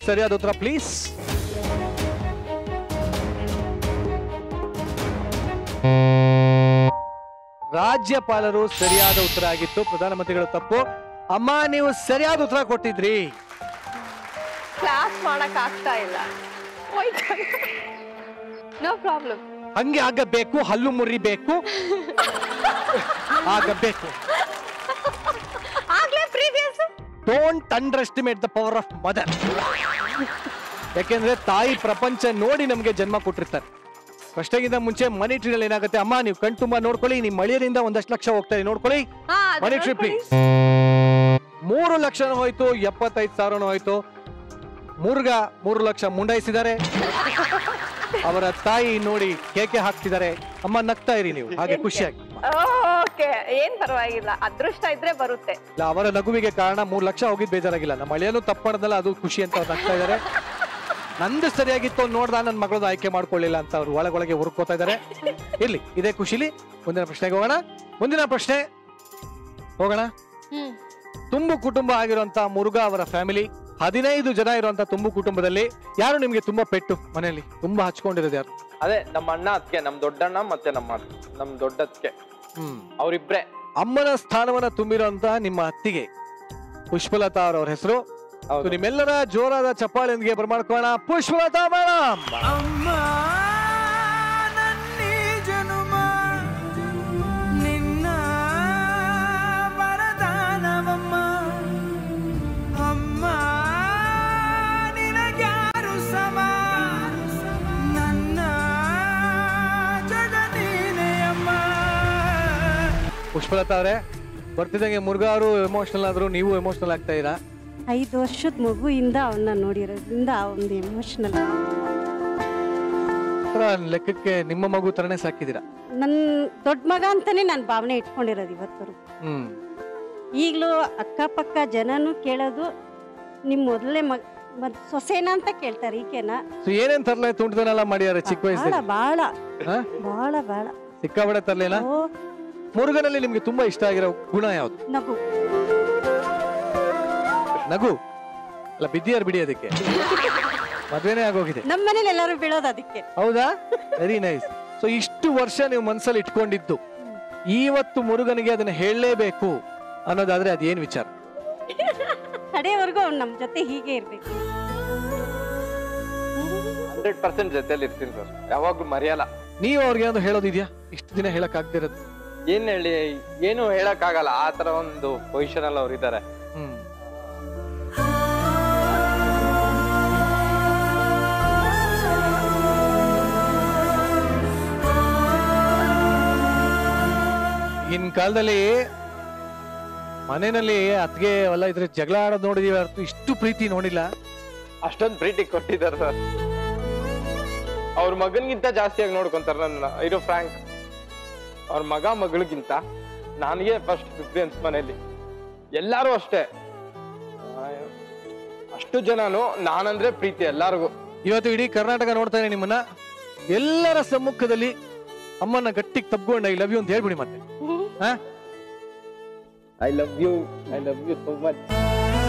ಸರಿಯಾದ ಉತ್ತರ ಪ್ಲೀಸ್ ರಾಜ್ಯಪಾಲರು ಸರಿಯಾದ ಉತ್ತರ ಆಗಿತ್ತು ಪ್ರಧಾನಮಂತ್ರಿಗಳು ತಪ್ಪು ಅಮ್ಮ ನೀವು ಸರಿಯಾದ ಉತ್ತರ ಕೊಟ್ಟಿದ್ರಿ ಕ್ಲಾಸ್ ಮಾಡಕ್ ಆಗ್ತಾ ಇಲ್ಲ ನೋ ಪ್ರಾಬ್ಲಮ್ ಹಂಗೆ ಆಗಬೇಕು ಹಲ್ಲು ಮುರಿಬೇಕು ಆಗಬೇಕು ಆಗ್ಲೇ previous don't underestimate the power of mother ಯಾಕೆಂದ್ರೆ ತಾಯಿ ಪ್ರಪಂಚ ನೋಡಿ ನಮಗೆ ಜನ್ಮ ಕೊಟ್ಟಿರ್ತಾರೆ ಪ್ರಶ್ನೆಗಿಂತ ಮುಂಚೆ ಮನಿ ಟ್ರೀನಲ್ಲಿ ಏನಾಗುತ್ತೆ ಅಮ್ಮ ನೀವು ಕಣ್ ತುಂಬಾ ನೋಡ್ಕೊಳ್ಳಿ ನಿಮ್ಮ ಮಳೆಯರಿಂದ ಒಂದಷ್ಟು ಲಕ್ಷ ಹೋಗ್ತಾ ಇದೆ ನೋಡ್ಕೊಳ್ಳಿ ಮನಿ ಟ್ರೀ ಪ್ಲೀಸ್ ಮೂರು ಲಕ್ಷನೂ ಹೋಯ್ತು ಎಪ್ಪತ್ತೈದು ಸಾವಿರನೂ ಹೋಯ್ತು ಮುರುಗ ಮೂರು ಲಕ್ಷ ಮುಂಡಾಯಿಸಿದ್ದಾರೆ ಅವರ ತಾಯಿ ನೋಡಿ ಕೇಕೆ ಹಾಕ್ತಿದ್ದಾರೆ ಅಮ್ಮ ನಗ್ತಾ ಇರಿ ನೀವು ಹಾಗೆ ಖುಷಿಯಾಗಿ ಓಕೆ ಏನ್ ಪರವಾಗಿಲ್ಲ ಅದೃಷ್ಟ ಇದ್ರೆ ಬರುತ್ತೆ ಇಲ್ಲ ಅವರ ನಗುವಿಗೆ ಕಾರಣ ಮೂರು ಲಕ್ಷ ಹೋಗಿದ್ ಬೇಜಾರಾಗಿಲ್ಲ ನಮ್ಮ ಮಳೆಯಲ್ಲೂ ತಪ್ಪು ಮಾಡಿದ್ನಲ್ಲ ಅದು ಖುಷಿ ಅಂತ ಅವ್ರು ನಗ್ತಾ ಇದ್ದಾರೆ ನಂದು ಸರಿಯಾಗಿತ್ತು ಅವ್ನು ನೋಡ್ದ ನನ್ನ ಮಗಳದ್ದು ಆಯ್ಕೆ ಮಾಡ್ಕೊಳ್ಳಿಲ್ಲ ಅಂತ ಅವ್ರು ಒಳಗೊಳಗೆ ಹುರ್ಕೋತಾ ಇದ್ದಾರೆ ಇರ್ಲಿ ಇದೇ ಖುಷಿಲಿ ಮುಂದಿನ ಪ್ರಶ್ನೆಗೆ ಹೋಗೋಣ ಮುಂದಿನ ಪ್ರಶ್ನೆ ಹೋಗೋಣ ತುಂಬು ಕುಟುಂಬ ಆಗಿರುವಂತ ಮುರುಘಾ ಅವರ ಫ್ಯಾಮಿಲಿ ಹದಿನೈದು ಜನ ಇರುವಂತ ತುಂಬು ಕುಟುಂಬದಲ್ಲಿ ಯಾರು ನಿಮ್ಗೆ ತುಂಬಾ ಪೆಟ್ಟು ಮನೆಯಲ್ಲಿ ತುಂಬಾ ಹಚ್ಕೊಂಡಿರೋದು ಯಾರು ಅದೇ ನಮ್ಮ ಅಣ್ಣ ಅದಕ್ಕೆ ನಮ್ ದೊಡ್ಡಣ್ಣ ಮತ್ತೆ ನಮ್ಮ ನಮ್ ದೊಡ್ಡದಕ್ಕೆ ಹ್ಮ್ ಅವ್ರಿಬ್ರೆ ಅಮ್ಮನ ಸ್ಥಾನವನ್ನ ತುಂಬಿರುವಂತ ನಿಮ್ಮ ಅತ್ತಿಗೆ ಪುಷ್ಪಲತಾ ಅವರವ್ರ ಹೆಸರು ಹೌದು. ನಿಮ್ಮೆಲ್ಲರ ಜೋರಾದ ಚಪ್ಪಾಳೆಯೊಂದಿಗೆ ಬರ್ಮಾಡ್ಕೋಣ ಪುಷ್ಪಲತಾ ಮೇಡಮ್ ಅಮ್ಮ ನನ್ನಿ ಜನುಮ ನಿನ್ನ ವರದಾನವಮ್ಮ ಅಮ್ಮ ನಿನಗ್ಯಾರು ಸಮ ನನ್ನ ಜಗ ನೀನೇ ಅಮ್ಮ ಪುಷ್ಪಲತಾ ಅವರೇ ಬರ್ತಿದ್ದಂಗೆ ಮುರುಘಾ ಅವರು ಎಮೋಷನಲ್ ಆದ್ರು ನೀವು ಎಮೋಷನಲ್ ಆಗ್ತಾ ಇರಾ ಐದು ವರ್ಷದ ಮಗುವಿಂದ ಅವನ್ನ ನೋಡಿರೋದ್ರಿಂದ ಆ ಒಂದು ಎಮೋಷನಲ್ ಒಂಥರ ಲೆಕ್ಕಕ್ಕೆ ನಿಮ್ಮ ಮಗು ತರನೇ ಸಾಕಿದ್ದೀರಾ ನನ್ನ ದೊಡ್ಡ ಮಗ ಅಂತಾನೆ ನಾನು ಭಾವನೆ ಇಟ್ಕೊಂಡಿರೋದು ಇವತ್ತರು ಹ್ಮ್ ಈಗಲೂ ಅಕ್ಕಪಕ್ಕ ಜನನು ಕೇಳೋದು ನಿಮ್ಮ ಮೊದಲೇ ಮಗ ಮದ್ ಸೊಸೆನ ಅಂತ ಕೇಳ್ತಾರೆ ಈಕೆನ ಸೊ ಏನೇನ್ ತರ್ಲೆ ತುಂಟದನೆಲ್ಲ ಮಾಡ್ಯಾರ ಚಿಕ್ಕ ಭಾಳ ವಯಸ್ಸಲ್ಲಿ ಭಾಳ ಹಾ? ಭಾಳ ಭಾಳ ಸಿಕ್ಕಾಬಡೆ ತರ್ಲೇನಾ ಓ ಮುರುಗನಲ್ಲಿ ನಿಮ್ಗೆ ತುಂಬಾ ಇಷ್ಟ ಆಗಿರೋ ಗುಣ ಯಾವ್ದು ನಗು ನಗು ಅಲ್ಲ ಬಿದ್ದಿಯಾರು ಬಿಡಿ ಅದಕ್ಕೆ ಮದ್ವೆನೇ ಆಗೋಗಿದೆ ನಮ್ಮ ಮನೇಲಿ ಎಲ್ಲರೂ ಬೀಳೋದು ಅದಕ್ಕೆ ಹೌದಾ ವೆರಿ ನೈಸ್ ಸೊ ಇಷ್ಟು ವರ್ಷ ನೀವು ಮನ್ಸಲ್ಲಿ ಇಟ್ಕೊಂಡಿದ್ದು ಇವತ್ತು ಮುರುಗನಿಗೆ ಅದನ್ನ ಹೇಳಲೇಬೇಕು ಅನ್ನೋದಾದ್ರೆ ಅದೇನ್ ವಿಚಾರ ಕಡೆಯವರೆಗೂ ಅವ್ನು ನಮ್ಮ ಜೊತೆ ಹೀಗೆ ಇರ್ಬೇಕು ಹಂಡ್ರೆಡ್ ಪರ್ಸೆಂಟ್ ಜೊತೆಲಿ ಇರ್ತೀನಿ ಸರ್ ಯಾವಾಗ್ಲೂ ಮರೆಯಲ್ಲ ನೀವು ಅವ್ರಿಗೆ ಏನಾದ್ರು ಹೇಳೋದಿದ್ಯಾ ಇಷ್ಟು ದಿನ ಹೇಳಕ್ ಆಗ್ದಿರೋದು ಏನ್ ಹೇಳಿ ಏನು ಹೇಳಕ್ ಆಗಲ್ಲ ಆ ತರ ಒಂದು ಪೊಸಿಷನ್ ಅಲ್ಲಿ ಅವ್ರು ಇದಾರೆ ಹ್ಮ್ ಈಗಿನ ಕಾಲದಲ್ಲಿ ಮನೆಯಲ್ಲಿ ಅತ್ಗೆ ಎಲ್ಲ ಇದ್ರೆ ಜಗಳ ಆಡೋದು ನೋಡಿದೀವಿ ಹೊರ್ತು ಇಷ್ಟು ಪ್ರೀತಿ ನೋಡಿಲ್ಲ ಅಷ್ಟೊಂದು ಪ್ರೀತಿ ಕೊಟ್ಟಿದ್ದಾರೆ ಸರ್ ಅವ್ರ ಮಗನ್ಗಿಂತ ಜಾಸ್ತಿಯಾಗಿ ನೋಡ್ಕೊಂತಾರೆ ನನ್ನ ಇರೋ ಫ್ರಾಂಕ್ ಅವ್ರ ಮಗ ಮಗಳಿಗಿಂತ ನನಗೆ ಫಸ್ಟ್ ಪ್ರಿಫರೆನ್ಸ್ ಮನೆಯಲ್ಲಿ ಎಲ್ಲಾರು ಅಷ್ಟೇ ಆ, ಅಷ್ಟು ಜನನು ನಾನಂದ್ರೆ ಪ್ರೀತಿ ಎಲ್ಲಾರ್ಗು ಇವತ್ತು ಇಡೀ ಕರ್ನಾಟಕ ನೋಡ್ತಾ ಇದೆ ನಿಮ್ಮನ್ನ ಎಲ್ಲರ ಸಮ್ಮುಖದಲ್ಲಿ ಅಮ್ಮನ್ನ ಗಟ್ಟಿಗೆ ತಬ್ಕೊಂಡು ಐ ಲವ್ ಯು ಅಂತ ಹೇಳ್ಬಿಡಿ ಮತ್ತೆ ಹಾ I love you I love you so much